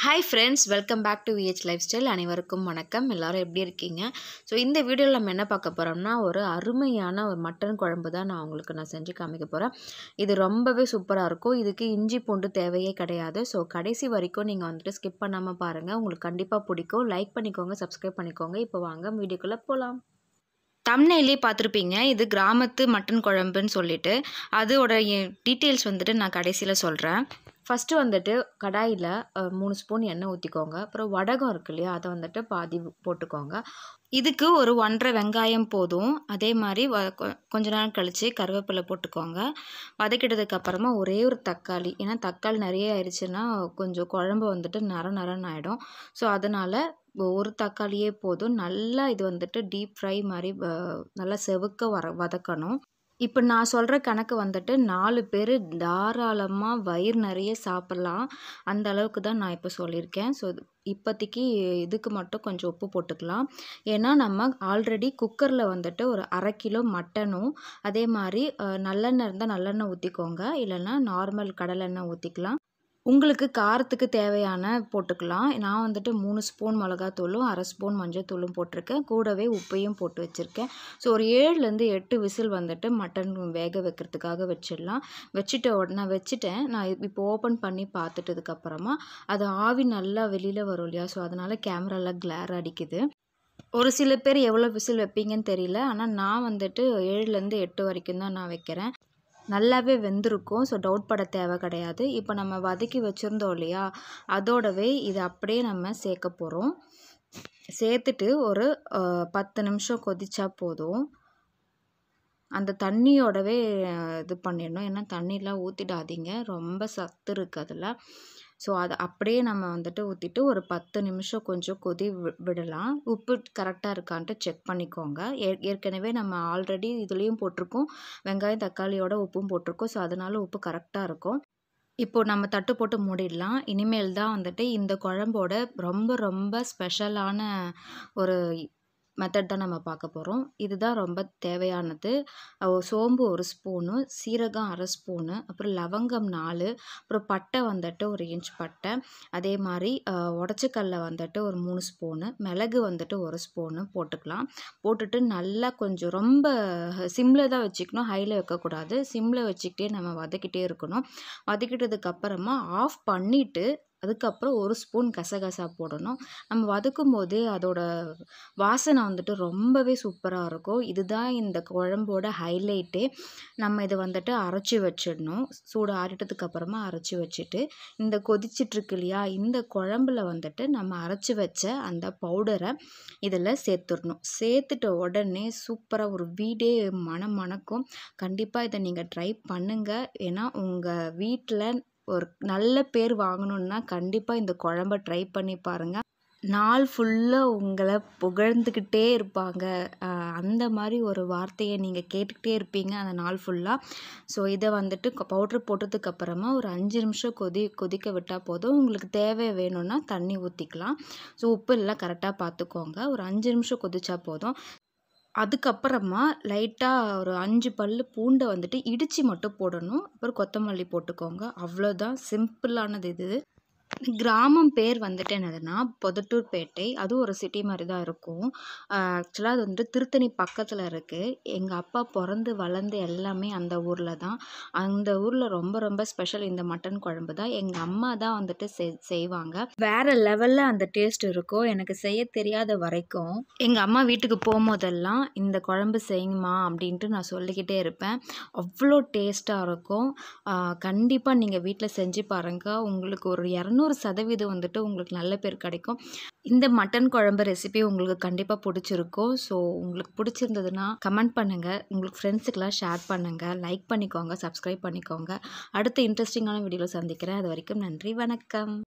hi friends welcome back to VH lifestyle அனைவருக்கும் வணக்கம் எல்லாரும் எப்படி இருக்கீங்க ஸோ இந்த வீடியோவில் நம்ம என்ன பார்க்க போகிறோம்னா ஒரு அருமையான ஒரு மட்டன் குழம்பு தான் நான் உங்களுக்கு நான் செஞ்சு காமிக்க போகிறேன் இது ரொம்பவே சூப்பராக இருக்கும் இதுக்கு இஞ்சி பூண்டு தேவையே கிடையாது ஸோ கடைசி வரைக்கும் நீங்கள் வந்துட்டு ஸ்கிப் பண்ணாமல் பாருங்கள் உங்களுக்கு கண்டிப்பாக பிடிக்கும் லைக் பண்ணிக்கோங்க சப்ஸ்கிரைப் பண்ணிக்கோங்க இப்போ வாங்க வீடியோக்குள்ளே போகலாம் தம்னையிலே பார்த்துருப்பீங்க இது கிராமத்து மட்டன் குழம்புன்னு சொல்லிட்டு அதோட டீட்டெயில்ஸ் வந்துட்டு நான் கடைசியில் சொல்கிறேன் ஃபஸ்ட்டு வந்துட்டு கடாயில் அஹ், மூணு ஸ்பூன் எண்ணெய் ஊற்றிக்கோங்க அப்புறம் வடகம் இருக்கு இல்லையா அதை வந்துட்டு பாதி போட்டுக்கோங்க இதுக்கு ஒரு ஒன்றரை வெங்காயம் போதும் அதே மாதிரி வ கொ- கொஞ்ச நேரம் கழித்து கருவேப்பிலை போட்டுக்கோங்க வதக்கிட்டதுக்கு அப்புறமா ஒரே ஒரு தக்காளி ஏன்னா தக்காளி நிறைய ஆயிடுச்சுன்னா கொஞ்சம் குழம்பு வந்துட்டு நர நரன்னு ஆகிடும் ஸோ அதனால் ஒரு தக்காளியே போதும் நல்லா இது வந்துட்டு டீப் ஃப்ரை மாதிரி வ- நல்லா செவக்க வர வதக்கணும் இப்போ நான் சொல்கிற கணக்கு வந்துட்டு நாலு பேர் தாராளமாக வயிறு நிறைய சாப்பிட்லாம் அந்த அளவுக்கு தான் நான் இப்போ சொல்லியிருக்கேன் ஸோ இப்போதைக்கு இதுக்கு மட்டும் கொஞ்சம் உப்பு போட்டுக்கலாம் ஏன்னா நம்ம ஆல்ரெடி குக்கரில் வந்துட்டு ஒரு அரை கிலோ மட்டனும் அதே மாதிரி அஹ், நல்லெண்ணெய் இருந்தால் நல்லெண்ணெய் ஊற்றிக்கோங்க இல்லைன்னா நார்மல் கடலெண்ணெய் ஊற்றிக்கலாம் உங்களுக்கு காரத்துக்கு தேவையான போட்டுக்கலாம் நான் வந்துட்டு மூணு ஸ்பூன் மிளகாத்தூளும் அரை ஸ்பூன் மஞ்சள்தூளும் போட்டிருக்கேன் கூடவே உப்பையும் போட்டு வச்சுருக்கேன் ஸோ ஒரு ஏழுலேருந்து எட்டு விசில் வந்துட்டு மட்டன் வேக வைக்கிறதுக்காக வச்சிடலாம் வச்சுட்ட உடனே வச்சுட்டேன் நான் இப்போ ஓப்பன் பண்ணி பார்த்துட்டதுக்கப்புறமா அது ஆவி நல்லா வெளியில் வரும் இல்லையா ஸோ அதனால் கேமராவில் கிளார் அடிக்குது ஒரு சில பேர் எவ்வளோ விசில் வைப்பீங்கன்னு தெரியல ஆனால் நான் வந்துட்டு ஏழுலேருந்து எட்டு வரைக்கும் தான் நான் வைக்கிறேன் நல்லாவே வெந்திருக்கும் ஸோ டவுட் பட தேவை கிடையாது இப்போ நம்ம வதக்கி வச்சுருந்தோம் இல்லையா அதோடவே இது அப்படியே நம்ம சேர்க்க போகிறோம் சேர்த்துட்டு ஒரு அஹ், பத்து நிமிஷம் கொதிச்சா போதும் அந்த தண்ணியோடவே அஹ், இது பண்ணிடணும் ஏன்னா தண்ணிலாம் ஊற்றிடாதீங்க ரொம்ப சத்து இருக்குது அதில் ஸோ அதை அப்படியே நம்ம வந்துட்டு ஊற்றிட்டு ஒரு பத்து நிமிஷம் கொஞ்சம் கொதி வி- விடலாம் உப்பு கரெக்டாக இருக்கான்ட்டு செக் பண்ணிக்கோங்க ஏ- ஏற்கனவே நம்ம ஆல்ரெடி இதுலேயும் போட்டிருக்கோம் வெங்காயம் தக்காளியோட உப்பும் போட்டிருக்கோம் ஸோ அதனால உப்பு கரெக்டாக இருக்கும் இப்போ நம்ம தட்டு போட்டு மூடிடலாம் இனிமேல் தான் வந்துட்டு இந்த குழம்போட ரொம்ப ரொம்ப ஸ்பெஷலான ஒரு மெத்தட் தான் நம்ம பார்க்க போகிறோம் இதுதான் ரொம்ப தேவையானது அஹ் சோம்பு ஒரு ஸ்பூனு சீரகம் அரை ஸ்பூனு அப்புறம் லவங்கம் நாலு அப்புறம் பட்டை வந்துட்டு ஒரு இன்ச் பட்டை அதே மாதிரி உடச்சிக்கல்ல வந்துட்டு ஒரு மூணு ஸ்பூனு மிளகு வந்துட்டு ஒரு ஸ்பூனு போட்டுக்கலாம் போட்டுட்டு நல்லா கொஞ்சம் ரொம்ப சிம்மில் தான் வச்சுக்கணும் ஹையில் வைக்கக்கூடாது சிம்மில் வச்சுக்கிட்டே நம்ம வதக்கிட்டே இருக்கணும் வதக்கிட்டதுக்கு அப்புறமா ஆஃப் பண்ணிவிட்டு அதுக்கப்புறம் ஒரு ஸ்பூன் கசகசா போடணும் நம்ம வதக்கும் போதே அதோட வாசனை வந்துட்டு ரொம்பவே சூப்பராக இருக்கும் இதுதான் இந்த குழம்போட ஹைலைட்டே நம்ம இதை வந்துட்டு அரைச்சி வச்சிடணும் சூடு ஆறிட்டதுக்கு அப்புறமா அரைச்சி வச்சுட்டு இந்த கொதிச்சிட்ருக்கு இல்லையா இந்த குழம்புல வந்துட்டு நம்ம அரைச்சி வச்ச அந்த பவுடரை இதில் சேர்த்துடணும் சேர்த்துட்ட உடனே சூப்பராக ஒரு வீடே மனம் மணக்கும் கண்டிப்பாக இதை நீங்கள் ட்ரை பண்ணுங்கள் ஏன்னா உங்கள் வீட்டில் ஒரு நல்ல பேர் வாங்கணுன்னா கண்டிப்பாக இந்த குழம்ப ட்ரை பண்ணி பாருங்கள் நாள் ஃபுல்லாக உங்களை புகழ்ந்துக்கிட்டே இருப்பாங்க ஆஹ் அந்த மாதிரி ஒரு வார்த்தையை நீங்கள் கேட்டுக்கிட்டே இருப்பீங்க அந்த நாள் ஃபுல்லாக ஸோ இதை வந்துட்டு பவுட்ரு போட்டதுக்கு அப்புறமா ஒரு அஞ்சு நிமிஷம் கொதி கொதிக்க விட்டால் போதும் உங்களுக்கு தேவை வேணும்னா தண்ணி ஊற்றிக்கலாம் ஸோ உப்பு எல்லாம் கரெக்டாக பார்த்துக்கோங்க ஒரு அஞ்சு நிமிஷம் கொதிச்சா போதும் அதுக்கப்புறமா லைட்டாக ஒரு அஞ்சு பல் பூண்டை வந்துட்டு இடித்து மட்டும் போடணும் அப்புறம் கொத்தமல்லி போட்டுக்கோங்க அவ்வளோதான் சிம்பிளானது இது கிராமம் பேர் வந்துட்டு என்னதுன்னா பொதட்டூர்பேட்டை அதுவும் ஒரு சிட்டி மாதிரி தான் இருக்கும் ஆக்சுவலாக அது வந்துட்டு திருத்தணி பக்கத்தில் இருக்குது எங்கள் அப்பா பிறந்து வளர்ந்து எல்லாமே அந்த ஊரில் தான் அந்த ஊரில் ரொம்ப ரொம்ப ஸ்பெஷல் இந்த மட்டன் குழம்பு தான் எங்கள் அம்மா தான் வந்துட்டு செய் செய்வாங்க வேறு லெவலில் அந்த டேஸ்ட் இருக்கும் எனக்கு செய்ய தெரியாத வரைக்கும் எங்கள் அம்மா வீட்டுக்கு போகும்போதெல்லாம் இந்த குழம்பு செய்யுமா அப்படின்ட்டு நான் சொல்லிக்கிட்டே இருப்பேன் அவ்வளோ டேஸ்ட்டாக இருக்கும் கண்டிப்பாக நீங்கள் வீட்டில் செஞ்சு பாருங்கள் உங்களுக்கு ஒரு இரநூறு சதவீதம் வந்துட்டு உங்களுக்கு நல்ல பேர் கிடைக்கும் இந்த மட்டன் குழம்பு ரெசிபி உங்களுக்கு கண்டிப்பாக பிடிச்சிருக்கும் ஸோ உங்களுக்கு பிடிச்சிருந்ததுன்னா கமெண்ட் பண்ணுங்கள் உங்களுக்கு ஃப்ரெண்ட்ஸுக்கெல்லாம் ஷேர் பண்ணுங்கள் லைக் பண்ணிக்கோங்க சப்ஸ்கிரைப் பண்ணிக்கோங்க அடுத்த இன்ட்ரெஸ்டிங்கான வீடியோவில் சந்திக்கிறேன் அது வரைக்கும் நன்றி வணக்கம்